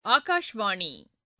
ஆகாஷ்வாணி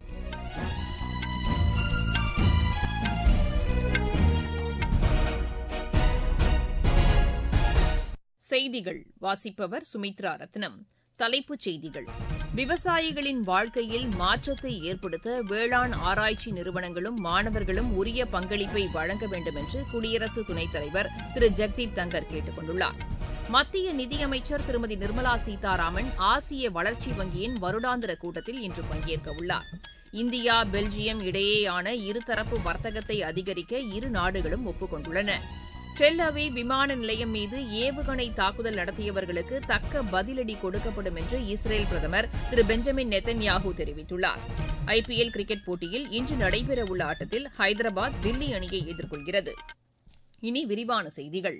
செய்திகள் வாசிப்பவர் சுமித்ரா ரத்னம் தலைப்புச் செய்திகள் விவசாயிகளின் வாழ்க்கையில் மாற்றத்தை ஏற்படுத்த வேளாண் ஆராய்ச்சி நிறுவனங்களும் மாணவர்களும் உரிய பங்களிப்பை வழங்க வேண்டும் என்று குடியரசு துணைத் தலைவர் திரு ஜெக்தீப் தங்கர் கேட்டுக் கொண்டுள்ளார் மத்திய நிதியமைச்சர் திருமதி நிர்மலா சீதாராமன் ஆசிய வளர்ச்சி வங்கியின் வருடாந்திர கூட்டத்தில் இன்று பங்கேற்க உள்ளார் இந்தியா பெல்ஜியம் இடையேயான இருதரப்பு வர்த்தகத்தை அதிகரிக்க இரு நாடுகளும் ஒப்புக் கொண்டுள்ளன டெல் அவீவ் விமான நிலையம் மீது ஏவுகணை தாக்குதல் நடத்தியவர்களுக்கு தக்க பதிலடி கொடுக்கப்படும் என்று இஸ்ரேல் பிரதமர் திரு பெஞ்சமின் நெத்தன்யாஹூ தெரிவித்துள்ளார் ஐபிஎல் கிரிக்கெட் போட்டியில் இன்று நடைபெறவுள்ள ஆட்டத்தில் ஹைதராபாத் தில்லி அணியை எதிர்கொள்கிறது இனி விரிவான செய்திகள்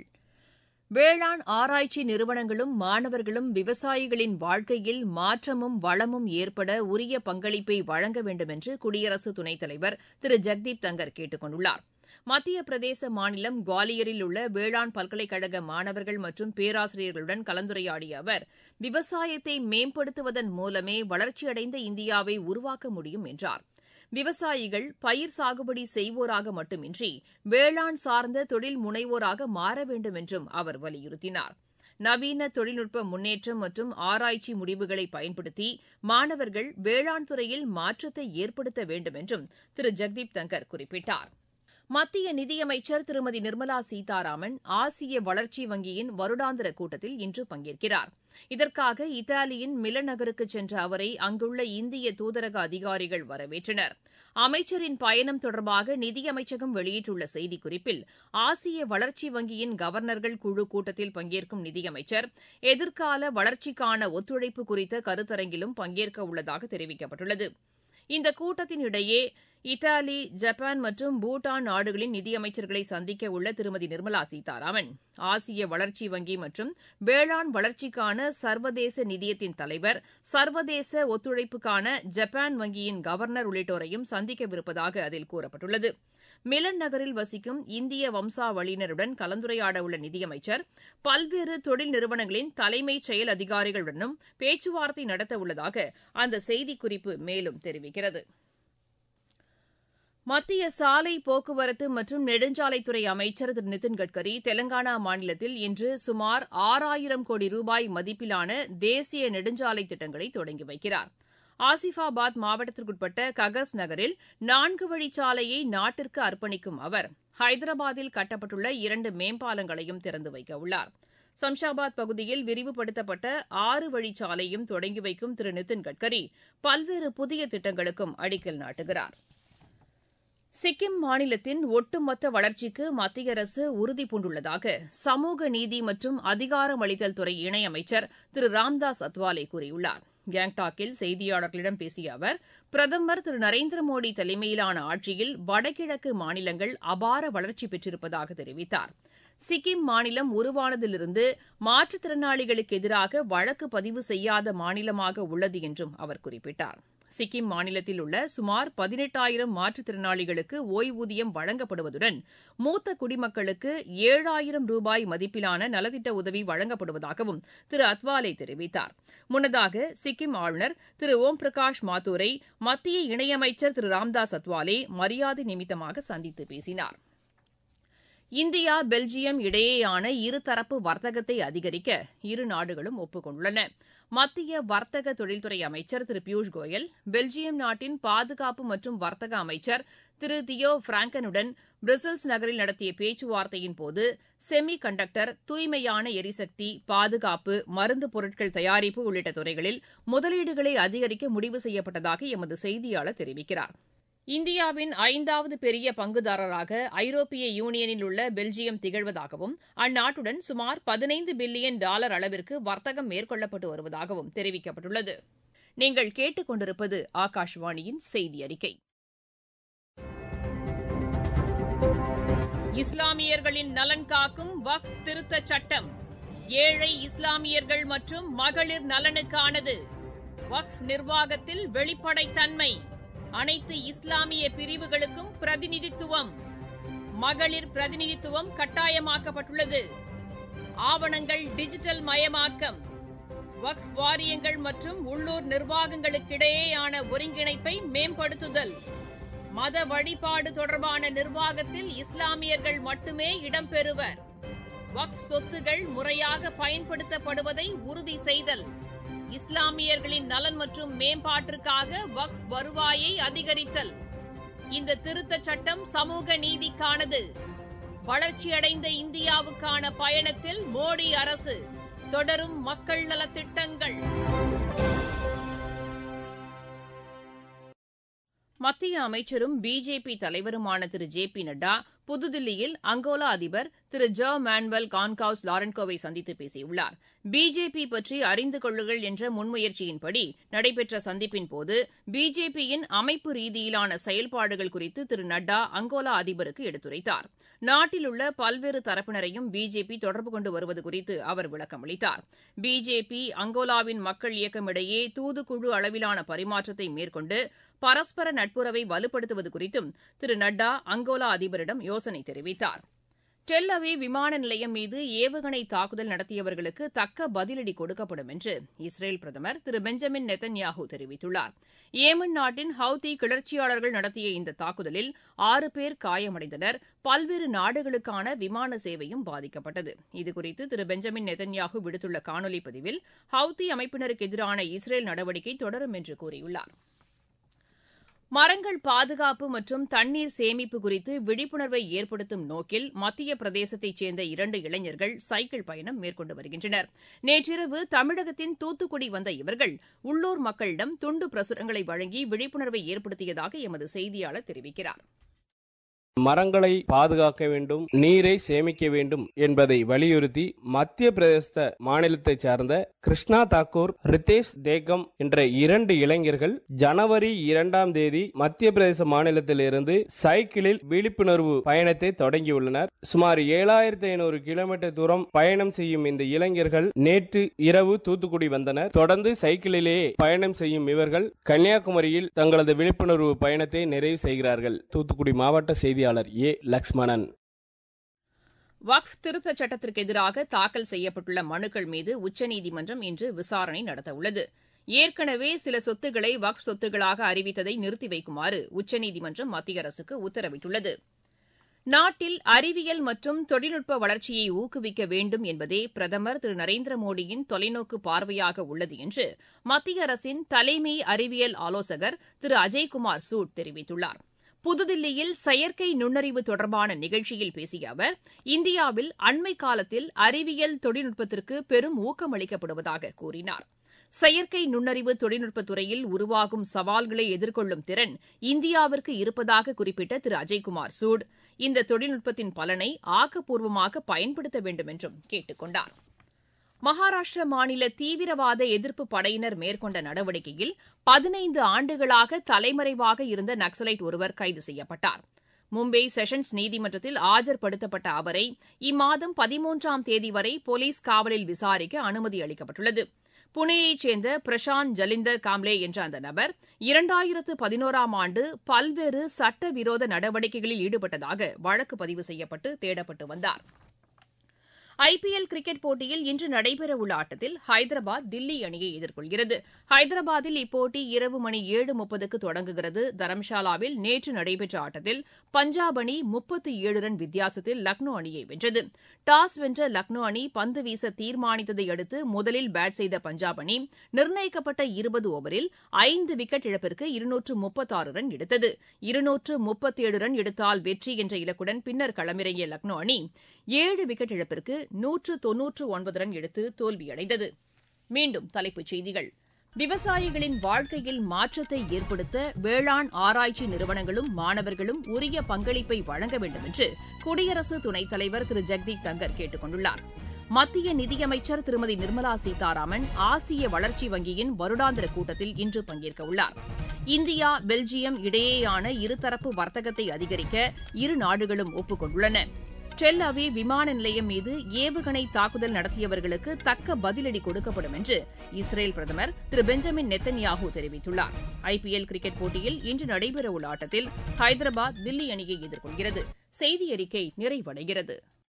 வேளாண் ஆராய்ச்சி நிறுவனங்களும் மாணவர்களும் விவசாயிகளின் வாழ்க்கையில் மாற்றமும் வளமும் ஏற்பட உரிய பங்களிப்பை வழங்க வேண்டும் என்று குடியரசு துணைத் தலைவர் திரு ஜெக்தீப் தங்கர் கேட்டுக் கொண்டுள்ளார் மத்திய பிரதேச மாநிலம் குவாலியரில் உள்ள வேளாண் பல்கலைக்கழக மாணவர்கள் மற்றும் பேராசிரியர்களுடன் கலந்துரையாடிய அவர் விவசாயத்தை மேம்படுத்துவதன் மூலமே வளர்ச்சியடைந்த இந்தியாவை உருவாக்க முடியும் என்றார் விவசாயிகள் பயிர் சாகுபடி செய்வோராக மட்டுமின்றி வேளாண் சார்ந்த தொழில் முனைவோராக மாற வேண்டும் என்றும் அவர் வலியுறுத்தினார் நவீன தொழில்நுட்ப முன்னேற்றம் மற்றும் ஆராய்ச்சி முடிவுகளை பயன்படுத்தி மாணவர்கள் வேளாண் துறையில் மாற்றத்தை ஏற்படுத்த வேண்டும் என்றும் திரு ஜெக்தீப் தங்கர் குறிப்பிட்டார் மத்திய நிதியமைச்சர் திருமதி நிர்மலா சீதாராமன் ஆசிய வளர்ச்சி வங்கியின் வருடாந்திர கூட்டத்தில் இன்று பங்கேற்கிறார் இதற்காக இத்தாலியின் மிலன் நகருக்கு சென்ற அவரை அங்குள்ள இந்திய தூதரக அதிகாரிகள் வரவேற்றனர் அமைச்சரின் பயணம் தொடர்பாக நிதியமைச்சகம் வெளியிட்டுள்ள செய்திக்குறிப்பில் ஆசிய வளர்ச்சி வங்கியின் கவர்னர்கள் குழு கூட்டத்தில் பங்கேற்கும் நிதியமைச்சர் எதிர்கால வளர்ச்சிக்கான ஒத்துழைப்பு குறித்த கருத்தரங்கிலும் பங்கேற்க உள்ளதாக தெரிவிக்கப்பட்டுள்ளது இந்த கூட்டத்தின் இடையே இத்தாலி ஜப்பான் மற்றும் பூட்டான் நாடுகளின் நிதியமைச்சர்களை சந்திக்க உள்ள திருமதி நிர்மலா சீதாராமன் ஆசிய வளர்ச்சி வங்கி மற்றும் வேளாண் வளர்ச்சிக்கான சர்வதேச நிதியத்தின் தலைவர் சர்வதேச ஒத்துழைப்புக்கான ஜப்பான் வங்கியின் கவர்னர் உள்ளிட்டோரையும் சந்திக்கவிருப்பதாக அதில் கூறப்பட்டுள்ளது மிலன் நகரில் வசிக்கும் இந்திய வம்சாவளியினருடன் கலந்துரையாட உள்ள நிதியமைச்சர் பல்வேறு தொழில் நிறுவனங்களின் தலைமைச் செயல் அதிகாரிகளுடனும் பேச்சுவார்த்தை நடத்த உள்ளதாக அந்த செய்திக்குறிப்பு மேலும் தெரிவிக்கிறது மத்திய சாலை போக்குவரத்து மற்றும் நெடுஞ்சாலைத்துறை அமைச்சர் திரு நிதின் கட்கரி தெலங்கானா மாநிலத்தில் இன்று சுமார் ஆறாயிரம் கோடி ரூபாய் மதிப்பிலான தேசிய நெடுஞ்சாலை திட்டங்களை தொடங்கி வைக்கிறார் ஆசிஃபாபாத் மாவட்டத்திற்குட்பட்ட ககஸ் நகரில் நான்கு வழிச்சாலையை நாட்டிற்கு அர்ப்பணிக்கும் அவர் ஹைதராபாத்தில் கட்டப்பட்டுள்ள இரண்டு மேம்பாலங்களையும் திறந்து வைக்க உள்ளார் சம்ஷாபாத் பகுதியில் விரிவுபடுத்தப்பட்ட ஆறு வழிச்சாலையும் தொடங்கி வைக்கும் திரு நிதின் கட்கரி பல்வேறு புதிய திட்டங்களுக்கும் அடிக்கல் நாட்டுகிறார் சிக்கிம் மாநிலத்தின் ஒட்டுமொத்த வளர்ச்சிக்கு மத்திய அரசு உறுதிபூண்டுள்ளதாக சமூக நீதி மற்றும் அதிகாரமளித்தல் துறை இணையமைச்சர் திரு ராம்தாஸ் அத்வாலே கூறியுள்ளார் கேங்டாக்கில் செய்தியாளர்களிடம் பேசிய அவர் பிரதமர் திரு நரேந்திர மோடி தலைமையிலான ஆட்சியில் வடகிழக்கு மாநிலங்கள் அபார வளர்ச்சி பெற்றிருப்பதாக தெரிவித்தார் சிக்கிம் மாநிலம் உருவானதிலிருந்து மாற்றுத்திறனாளிகளுக்கு எதிராக வழக்கு பதிவு செய்யாத மாநிலமாக உள்ளது என்றும் அவர் குறிப்பிட்டார் சிக்கிம் மாநிலத்தில் உள்ள சுமார் பதினெட்டாயிரம் மாற்றுத்திறனாளிகளுக்கு ஓய்வூதியம் வழங்கப்படுவதுடன் மூத்த குடிமக்களுக்கு ஏழாயிரம் ரூபாய் மதிப்பிலான நலத்திட்ட உதவி வழங்கப்படுவதாகவும் திரு அத்வாலே தெரிவித்தார் முன்னதாக சிக்கிம் ஆளுநர் திரு ஓம் பிரகாஷ் மாத்தூரை மத்திய இணையமைச்சர் திரு ராம்தாஸ் அத்வாலே மரியாதை நிமித்தமாக சந்தித்து பேசினார் இந்தியா பெல்ஜியம் இடையேயான இருதரப்பு வர்த்தகத்தை அதிகரிக்க இரு நாடுகளும் ஒப்புக் கொண்டுள்ளன மத்திய வர்த்தக தொழில்துறை அமைச்சர் திரு பியூஷ் கோயல் பெல்ஜியம் நாட்டின் பாதுகாப்பு மற்றும் வர்த்தக அமைச்சர் திரு தியோ பிராங்கனுடன் பிரசல்ஸ் நகரில் நடத்திய பேச்சுவார்த்தையின் போது செமி கண்டக்டர் தூய்மையான எரிசக்தி பாதுகாப்பு மருந்து பொருட்கள் தயாரிப்பு உள்ளிட்ட துறைகளில் முதலீடுகளை அதிகரிக்க முடிவு செய்யப்பட்டதாக எமது செய்தியாளர் தெரிவிக்கிறார் இந்தியாவின் ஐந்தாவது பெரிய பங்குதாரராக ஐரோப்பிய யூனியனில் உள்ள பெல்ஜியம் திகழ்வதாகவும் அந்நாட்டுடன் சுமார் பதினைந்து பில்லியன் டாலர் அளவிற்கு வர்த்தகம் மேற்கொள்ளப்பட்டு வருவதாகவும் தெரிவிக்கப்பட்டுள்ளது நீங்கள் கேட்டுக்கொண்டிருப்பது ஆகாஷ்வாணியின் செய்தி அறிக்கை இஸ்லாமியர்களின் நலன் காக்கும் வக் திருத்த சட்டம் ஏழை இஸ்லாமியர்கள் மற்றும் மகளிர் நலனுக்கானது வக் நிர்வாகத்தில் வெளிப்படைத்தன்மை அனைத்து இஸ்லாமிய பிரிவுகளுக்கும் பிரதிநிதித்துவம் மகளிர் பிரதிநிதித்துவம் கட்டாயமாக்கப்பட்டுள்ளது ஆவணங்கள் டிஜிட்டல் மயமாக்கம் வக்ஃப் வாரியங்கள் மற்றும் உள்ளூர் நிர்வாகங்களுக்கிடையேயான ஒருங்கிணைப்பை மேம்படுத்துதல் மத வழிபாடு தொடர்பான நிர்வாகத்தில் இஸ்லாமியர்கள் மட்டுமே இடம்பெறுவர் வக்ஃப் சொத்துகள் முறையாக பயன்படுத்தப்படுவதை உறுதி செய்தல் இஸ்லாமியர்களின் நலன் மற்றும் மேம்பாட்டிற்காக வக்ஃப் வருவாயை அதிகரித்தல் இந்த திருத்தச் சட்டம் சமூக நீதிக்கானது வளர்ச்சியடைந்த இந்தியாவுக்கான பயணத்தில் மோடி அரசு தொடரும் மக்கள் நலத்திட்டங்கள் மத்திய அமைச்சரும் பிஜேபி தலைவருமான திரு ஜே பி நட்டா புதுதில்லியில் அங்கோலா அதிபர் திரு ஜோ மானுவல் கான்காவ்ஸ் லாரன்கோவை சந்தித்து பேசியுள்ளார் பிஜேபி பற்றி அறிந்து கொள்ளுங்கள் என்ற முன்முயற்சியின்படி நடைபெற்ற சந்திப்பின்போது பிஜேபியின் அமைப்பு ரீதியிலான செயல்பாடுகள் குறித்து திரு நட்டா அங்கோலா அதிபருக்கு எடுத்துரைத்தார் நாட்டில் உள்ள பல்வேறு தரப்பினரையும் பிஜேபி தொடர்பு கொண்டு வருவது குறித்து அவர் விளக்கம் அளித்தார் பிஜேபி அங்கோலாவின் மக்கள் இயக்கம் இடையே தூதுக்குழு அளவிலான பரிமாற்றத்தை மேற்கொண்டு பரஸ்பர நட்புறவை வலுப்படுத்துவது குறித்தும் திரு நட்டா அங்கோலா அதிபரிடம் யோசனை தெரிவித்தார் டெல் அவீவ் விமான நிலையம் மீது ஏவுகணை தாக்குதல் நடத்தியவர்களுக்கு தக்க பதிலடி கொடுக்கப்படும் என்று இஸ்ரேல் பிரதமர் திரு பெஞ்சமின் நெத்தன்யாஹூ தெரிவித்துள்ளார் ஏமன் நாட்டின் ஹவுதி கிளர்ச்சியாளர்கள் நடத்திய இந்த தாக்குதலில் ஆறு பேர் காயமடைந்தனர் பல்வேறு நாடுகளுக்கான விமான சேவையும் பாதிக்கப்பட்டது இதுகுறித்து திரு பெஞ்சமின் நெத்தன்யாஹூ விடுத்துள்ள காணொலி பதிவில் ஹவுதி அமைப்பினருக்கு எதிரான இஸ்ரேல் நடவடிக்கை தொடரும் என்று கூறியுள்ளார் மரங்கள் பாதுகாப்பு மற்றும் தண்ணீர் சேமிப்பு குறித்து விழிப்புணர்வை ஏற்படுத்தும் நோக்கில் மத்திய பிரதேசத்தைச் சேர்ந்த இரண்டு இளைஞர்கள் சைக்கிள் பயணம் மேற்கொண்டு வருகின்றனர் நேற்றிரவு தமிழகத்தின் தூத்துக்குடி வந்த இவர்கள் உள்ளூர் மக்களிடம் துண்டு பிரசுரங்களை வழங்கி விழிப்புணர்வை ஏற்படுத்தியதாக எமது செய்தியாளர் தெரிவிக்கிறார் மரங்களை பாதுகாக்க வேண்டும் நீரை சேமிக்க வேண்டும் என்பதை வலியுறுத்தி மத்திய பிரதேச மாநிலத்தைச் சார்ந்த கிருஷ்ணா தாக்கூர் ரிதேஷ் தேகம் என்ற இரண்டு இளைஞர்கள் ஜனவரி இரண்டாம் தேதி மத்திய பிரதேச மாநிலத்திலிருந்து சைக்கிளில் விழிப்புணர்வு பயணத்தை தொடங்கியுள்ளனர் சுமார் ஏழாயிரத்தி ஐநூறு கிலோமீட்டர் தூரம் பயணம் செய்யும் இந்த இளைஞர்கள் நேற்று இரவு தூத்துக்குடி வந்தனர் தொடர்ந்து சைக்கிளிலேயே பயணம் செய்யும் இவர்கள் கன்னியாகுமரியில் தங்களது விழிப்புணர்வு பயணத்தை நிறைவு செய்கிறார்கள் தூத்துக்குடி மாவட்ட செய்தி செய்தியாளர் ஏ லக்ஷ்மணன் வக்ஃப் திருத்தச் சட்டத்திற்கு எதிராக தாக்கல் செய்யப்பட்டுள்ள மனுக்கள் மீது உச்சநீதிமன்றம் இன்று விசாரணை நடத்தவுள்ளது ஏற்கனவே சில சொத்துக்களை வக்ஃப் சொத்துக்களாக அறிவித்ததை நிறுத்தி வைக்குமாறு உச்சநீதிமன்றம் மத்திய அரசுக்கு உத்தரவிட்டுள்ளது நாட்டில் அறிவியல் மற்றும் தொழில்நுட்ப வளர்ச்சியை ஊக்குவிக்க வேண்டும் என்பதே பிரதமர் திரு நரேந்திர மோடியின் தொலைநோக்கு பார்வையாக உள்ளது என்று மத்திய அரசின் தலைமை அறிவியல் ஆலோசகர் திரு அஜய்குமார் சூட் தெரிவித்துள்ளார் புதுதில்லியில் செயற்கை நுண்ணறிவு தொடர்பான நிகழ்ச்சியில் பேசிய அவர் இந்தியாவில் அண்மை காலத்தில் அறிவியல் தொழில்நுட்பத்திற்கு பெரும் ஊக்கம் அளிக்கப்படுவதாக கூறினார் செயற்கை நுண்ணறிவு தொழில்நுட்பத் துறையில் உருவாகும் சவால்களை எதிர்கொள்ளும் திறன் இந்தியாவிற்கு இருப்பதாக குறிப்பிட்ட திரு அஜய்குமார் சூட் இந்த தொழில்நுட்பத்தின் பலனை ஆக்கப்பூர்வமாக பயன்படுத்த வேண்டும் என்றும் கேட்டுக் கொண்டார் மகாராஷ்டிர மாநில தீவிரவாத எதிர்ப்பு படையினர் மேற்கொண்ட நடவடிக்கையில் பதினைந்து ஆண்டுகளாக தலைமறைவாக இருந்த நக்சலைட் ஒருவர் கைது செய்யப்பட்டார் மும்பை செஷன்ஸ் நீதிமன்றத்தில் ஆஜர்படுத்தப்பட்ட அவரை இம்மாதம் பதிமூன்றாம் தேதி வரை போலீஸ் காவலில் விசாரிக்க அனுமதி அளிக்கப்பட்டுள்ளது புனேயைச் சேர்ந்த பிரசாந்த் ஜலிந்தர் காம்லே என்ற அந்த நபர் இரண்டாயிரத்து பதினோராம் ஆண்டு பல்வேறு சட்டவிரோத நடவடிக்கைகளில் ஈடுபட்டதாக வழக்கு பதிவு செய்யப்பட்டு தேடப்பட்டு வந்தார் ஐபிஎல் கிரிக்கெட் போட்டியில் இன்று நடைபெறவுள்ள ஆட்டத்தில் ஹைதராபாத் தில்லி அணியை எதிர்கொள்கிறது ஹைதராபாத்தில் இப்போட்டி இரவு மணி ஏழு முப்பதுக்கு தொடங்குகிறது தரம்ஷாலாவில் நேற்று நடைபெற்ற ஆட்டத்தில் பஞ்சாப் அணி முப்பத்து ஏழு ரன் வித்தியாசத்தில் லக்னோ அணியை வென்றது டாஸ் வென்ற லக்னோ அணி பந்து வீச தீர்மானித்ததை அடுத்து முதலில் பேட் செய்த பஞ்சாப் அணி நிர்ணயிக்கப்பட்ட இருபது ஓவரில் ஐந்து விக்கெட் இழப்பிற்கு இருநூற்று முப்பத்தாறு ரன் எடுத்தது இருநூற்று முப்பத்தேழு ரன் எடுத்தால் வெற்றி என்ற இலக்குடன் பின்னர் களமிறங்கிய லக்னோ அணி ஏழு விக்கெட் இழப்பிற்கு நூற்று தொன்னூற்று ஒன்பது ரன் எடுத்து தோல்வியடைந்தது மீண்டும் தலைப்புச் செய்திகள் விவசாயிகளின் வாழ்க்கையில் மாற்றத்தை ஏற்படுத்த வேளாண் ஆராய்ச்சி நிறுவனங்களும் மாணவர்களும் உரிய பங்களிப்பை வழங்க வேண்டும் என்று குடியரசு துணைத் தலைவர் திரு ஜெக்தீப் தங்கர் கேட்டுக் கொண்டுள்ளார் மத்திய நிதியமைச்சர் திருமதி நிர்மலா சீதாராமன் ஆசிய வளர்ச்சி வங்கியின் வருடாந்திர கூட்டத்தில் இன்று பங்கேற்க உள்ளார் இந்தியா பெல்ஜியம் இடையேயான இருதரப்பு வர்த்தகத்தை அதிகரிக்க இரு நாடுகளும் ஒப்புக் கொண்டுள்ளன டெல் அவி விமான நிலையம் மீது ஏவுகணை தாக்குதல் நடத்தியவர்களுக்கு தக்க பதிலடி கொடுக்கப்படும் என்று இஸ்ரேல் பிரதமர் திரு பெஞ்சமின் நெத்தன்யாஹூ தெரிவித்துள்ளார் ஐபிஎல் கிரிக்கெட் போட்டியில் இன்று நடைபெறவுள்ள ஆட்டத்தில் ஹைதராபாத் தில்லி அணியை எதிர்கொள்கிறது செய்தி அறிக்கை நிறைவடைகிறது